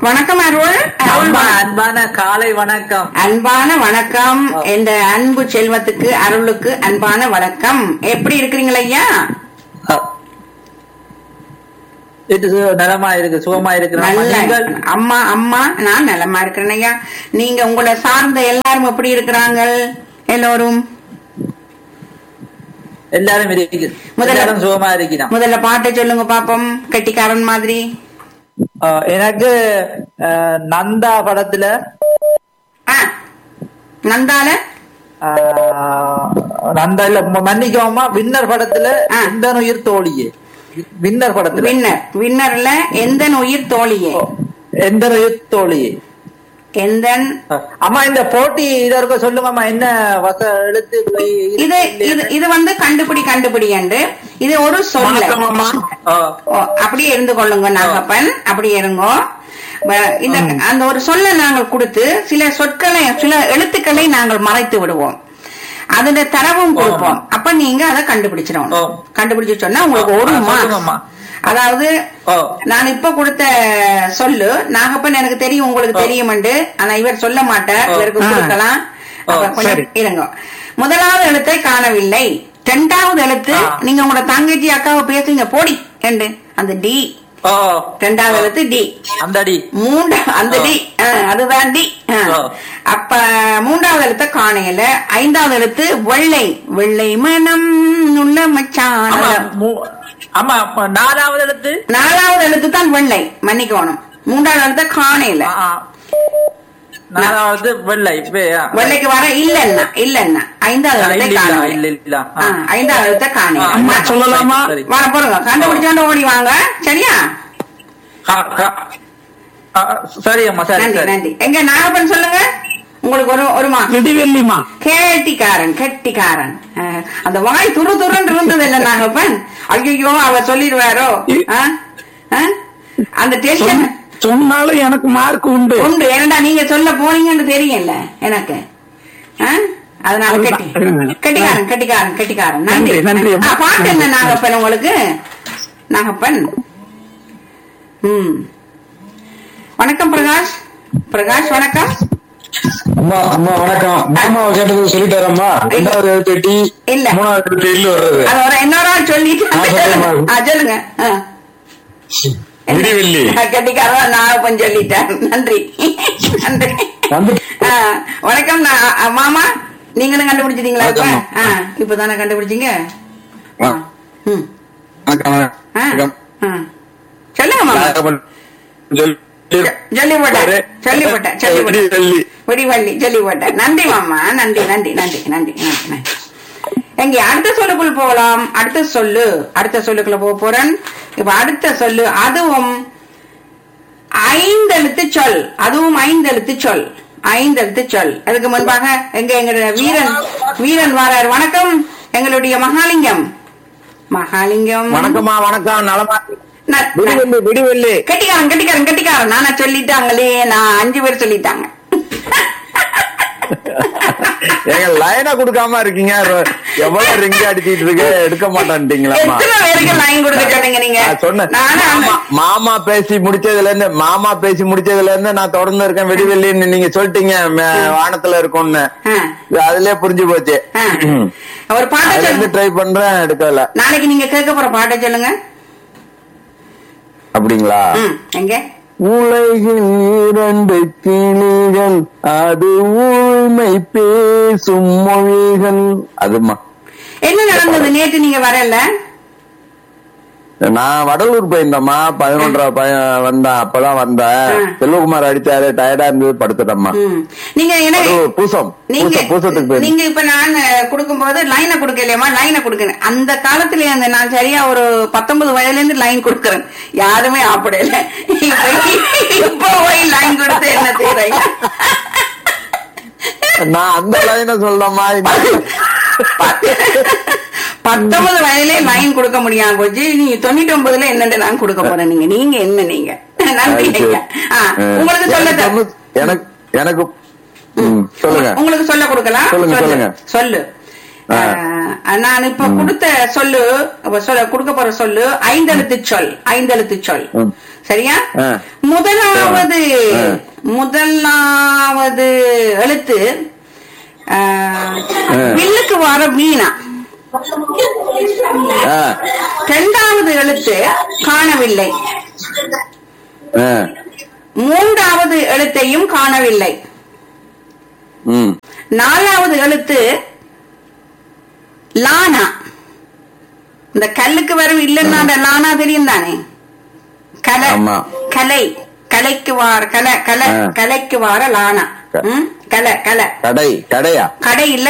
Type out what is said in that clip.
வணக்கம் அருள் அருள் அம்மா, வணக்கம். அன்பான காலை வணக்கம் அன்பான வணக்கம் என்ற அன்பு செல்வத்துக்கு அருளுக்கு அன்பான வணக்கம் எப்படி இருக்கிறீங்களா ஐயா இது சு- நலமா இருக்கு சுகமா இருக்கு நல்ல நீங்கள் அம்மா அம்மா நான் நலமா இருக்கிறேன் ஐயா நீங்க உங்களை சார்ந்த எல்லாரும் எப்படி இருக்கிறாங்க எல்லோரும் எல்லாரும் இருக்கு முதல்ல- எல்லாரும் சுகமா இருக்கிறோம் முதல்ல பாட்டை சொல்லுங்க பாப்போம் கெட்டிக்காரன் மாதிரி அஹ், எனக்கு அஹ், நந்தா படத்துல ஆ, நந்தால அஹ், நந்தா இல்ல ம- மன்னிக்கோமா வின்னர் படத்துல ஆ. இந்த உயிர் தோழியே வின்னர் படத்துல வின்னர் வின்னர்ல எந்த உயிர் தோழியே எந்த உயிர் தோழியே எந்த அஹ், அம்மா இந்த போட்டி இதற்கு சொல்லுங்கம்மா என்ன வச எழுத்து போய் இது இது இது வந்து கண்டுபிடி கண்டுபிடி என்று இது ஒரு சொல்ல அஹ், ஓ, அப்படியே இருந்து கொள்ளுங்க நாகப்பன் அப்படியே இருங்கோ வ- இந்த அந்த ஒரு சொல்ல நாங்கள் கொடுத்து சில சொற்களை சில எழுத்துக்களை நாங்கள் மறைத்து விடுவோம் அதுல தரவும் கொடுப்போம் அப்ப நீங்க அதை கண்டுபிடிச்சிடணும் ஓ. கண்டுபிடிச்சு சொன்னா உங்களுக்கு ஒரு ஆ, சொல்லுங்கம்மா. மார்க் அதாவது ஓ. நான் இப்ப கொடுத்த சொல்லு நாகப்பன் எனக்கு தெரியும் உங்களுக்கு தெரியும் ஆனா இவர் சொல்ல மாட்டார் ஓ. இவருக்கு ஆ. கொடுக்கலாம் ஓ, அப்ப கொஞ்சம் சரி. இருங்க முதலாவது எழுத்தை காணவில்லை இரண்டாவது எழுத்து ஆ. நீங்க உங்களோட தங்கச்சி அக்காவை பேசுங்க போடி என்று அந்த டி ஓ இரண்டாவது எழுத்து டி அந்த அடி மூன்றா அந்த டி ஆ, அதுதான் டி ஆ. ஆ. அப்ப மூன்றாவது எழுத்த காணையில ஐந்தாவது எழுத்து வெள்ளை வெள்ளை மனம் உள்ள மச்சான் ஆமா, மூ- ஆமா அப்ப நாலாவது எழுத்து நாலாவது எழுத்து தான் வெள்ளை மன்னிக்கணும் மூன்றாவது எழுத்த காணையில ஆ, ஆ. நாலாவது வெள்ளை வே- ஆ. வெள்ளைக்கு வர இல்லன்னா இல்லன்னா ஐந்தாவது இல்ல, எழுத்தை இல்ல, காணையில இல்ல, இல்ல. ஆ. ஆ, ஐந்தாவது எழுத்த ஆ, காணையில அம்மா, சொல்லலாமா? சரி. வர போறோங்க கண்டுபிடிச்சாண்டு ஓடி வாங்க சரியா ஆ, ஆ. ஆ, சரி அம்மா சரி நன்றி சரி நன்றி எங்க நாகப்பன் சொல்லுங்க உங்களுக்கு ஒரு ஒரு மா விடிவெள்ளிமா கேட்டிக்காரன் கெட்டிக்காரன் அஹ், அந்த வாய் துரு துருன்னு இருந்தது இல்ல நாகப்பன் ஐயோ அவர் சொல்லிடுவாரோ ஆ? ஆ? அந்த டென்ஷன் சொன்னாலும் எனக்கு மார்க் உண்டு உண்டு ஏன்டா நீங்க சொல்ல போனீங்கன்னு தெரியும்ல எனக்கு ஆ? அதனால கெட்டி அதுதான். கெட்டிக்காரன் கெட்டிக்காரன் கெட்டிக்காரன் நன்றி நன்றி, நன்றி. ஆ, பாட்டு என்ன நாகப்பன் உங்களுக்கு நாகப்பன் ம் வணக்கம் பிரகாஷ் பிரகாஷ் வணக்கம் அம்மா அம்மா வணக்கம் மாமாவை கேட்டது சொல்லிட்டாரம்மா ரெண்டாவது எழுத்து டி இல்ல. மூணாவது எழுத்து இல்லு வர்றது அது ஒரு இன்னொரு ஆள் சொல்லிட்டு ஆ, சொல்லுங்க. ஆ, சொல்லுங்க ஆ. விடிவெள்ளி ஆ, கெட்டிக்காரன் நாகப்பன் சொல்லிட்டேன் நன்றி நன்றி வந்து ஆ, வணக்கம் நான் அ, மாமா நீங்களும் கண்டுபிடிச்சிட்டீங்களா இப்ப வணக்கம்மா. ஆ, இப்பதானே கண்டுபிடிச்சீங்க ஆ, ம். வணக்கம் ஆ, வணக்கம். ஆ. சொல்லுங்க மாமா நாகப்பன் சொல்லி- சொல்லிவிட்டேன் சொல்லிவிட்டேன் சொல்லிவிட்டேன் விடிவெள்ளி. விடிவள்ளி சொல்லிவிட்டேன் நன்றி மாமா நன்றி நன்றி நன்றி நன்றி நன்றி நன்றி எங்க அடுத்த சொல்லுக்குள் போகலாம் அடுத்த சொல்லு அடுத்த சொல்லுக்குள்ள போக போறேன் இப்ப அடுத்த சொல்லு அதுவும் ஐந்தெழுத்து சொல் அதுவும் ஐந்தெழுத்து சொல் ஐந்தெழுத்து சொல் அதுக்கு முன்பாக எங்க எங்க வீரன் வீரன் வாரார் வணக்கம் எங்களுடைய மகாலிங்கம் மகாலிங்கம் வணக்கம்மா வணக்கம் நலமா ந- ந- விடிவெள்ளி விடிவெள்ளி கெட்டிக்காரன் கெட்டிக்காரன் கெட்டிக்காரன் நானா சொல்லிட்டாங்களே நான் அஞ்சு பேர் சொல்லிட்டாங்க எங்க லைனா கொடுக்காம இருக்கீங்க ரொ- எவ்வளவு ரிங்க அடிச்சிட்டு இருக்கு எடுக்க மாட்டான்ட்டீங்களாம்மா எத்தனை பேருக்கு லைன் கொடுக்க சொன்னீங்க நீங்க நான் சொன்னேன் நானும் மாமா- மாமா பேசி முடிச்சதுல இருந்து மாமா பேசி முடிச்சதுல இருந்து நான் தொடர்ந்து இருக்கேன் விடிவெள்ளின்னு நீங்க சொல்லிட்டீங்க ம- வானத்துல இருக்கும்னு ஆ, இது அதுலயே புரிஞ்சு போச்சு ஆ. ஒரு பாட்டை அதுல இருந்து சொல்லுங்க ட்ரை பண்றேன் எடுக்கல நாளைக்கு நீங்க கேட்க போற பாட்டை சொல்லுங்க அப்படிங்களா ம், எங்க உலகில் இரண்டு கிளிகள் அது ஊழ்மை பேசும் மொழிகள் அதுமா என்ன நடந்தது நேற்று நீங்க வரல நான் வடலூர் போயிருந்தேம்மா பதினொன்றரை பையன் வந்தேன் அப்பதான் வந்தேன் ஆ. செல்வகுமார் அடிச்சாரு டயர்டா இருந்தது படுத்துட்டேம்மா ம். நீங்க எனக்கு வடலூர் பூசம் நீங்க பூசம் பூசத்துக்கு போயிருந்தேன் நீங்க இப்ப நான் கொடுக்கும் போது லைனை கொடுக்கலையமா லைனை கொடுக்கணும் அந்த காலத்துல அந்த நான் சரியா ஒரு பத்தொன்பது வயதுல இருந்து லைன் கொடுக்கறேன் யாருமே ஆப்படல இப்ப போய் லைன் கொடுத்து என்ன செய்யறீங்க நான் அந்த லைனை சொல்லமா பத்தொன்பது வயதிலே லைன் கொடுக்க முடியாம போச்சு நீங்க தொண்ணூத்தி ஒன்பதுல என்னண்டு நான் கொடுக்க போறேன் நீங்க நீங்க என்ன நீங்க நன்றி ஐயா. ஆ, உங்களுக்கு சொல்ல எனக்கு த- ஒண்ணு- எனக்கு எனக்கு ம், சொல்லுங்க உங்களுக்கு சொல்ல கொடுக்கலாம் சொல்லுங்க, சொல்லு. சொல்லுங்க. சொல்லு ஆ. ஆ, நான் இப்ப கொடுத்த சொல்லு இப்ப சொல்ல கொடுக்க போற சொல்லு ஐந்தெழுத்து சொல் ஐந்தெழுத்து சொல் ம். சரியா ஆ. முதலாவது ஆ. முதலாவது எழுத்து ஆ, வில்லுக்கு வர மீனா ஆ, இரண்டாவது எழுத்து காணவில்லை ஆ, மூன்றாவது எழுத்தையும் காணவில்லை ம், நாலாவது எழுத்து லானா இந்த கல்லுக்கு வரும் இல்லைன்னா அந்த லானா தெரியும் தானே கலை ஆமா. கலை கலைக்கு வார கலை கலை ஆ. கலைக்கு வார லானா ம்? கலை கலை கடை கடையா கடை இல்ல